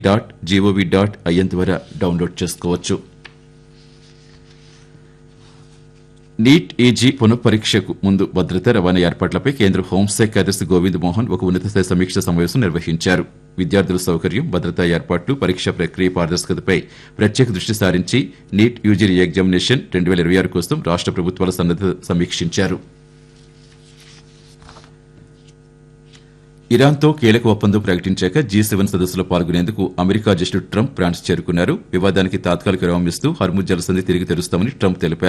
dot GOV dot IN ద్వారా download చేసుకోవచ్చు NEET UG పునఃపరీక్షకు ముందు భద్రత రవాణా ఏర్పాట్లపై కేంద్ర హోంశాఖ కార్యదర్శి గోవింద్ మోహన్ ఒక ఉన్నతస్థాయి సమీక్ష సమావేశం నిర్వహించారు విద్యార్థుల సౌకర్యం భద్రతా ఏర్పాట్లు పరీక్ష ప్రక్రియ పారదర్శకతపై ప్రత్యేక దృష్టి సారించి నీట్ యూజీ ఎగ్జామినేషన్ రెండు వేల ఇరవై ఆరు కోసం రాష్ట ప్రభుత్వాల సన్నద్దత సమీక్షించారు ఇరాన్తో కీలక ఒప్పందం ప్రకటించాక జీ సెవెన్ సదస్సులో పాల్గొనేందుకు అమెరికా అధ్యక్షుడు ట్రంప్ ఫ్రాన్స్ చేరుకున్నారు వివాదానికి తాత్కాలిక విరామం ఇస్తూ హర్ముజ్ జలసంధి తిరిగి తెరుస్తామని ట్రంప్ తెలిపారు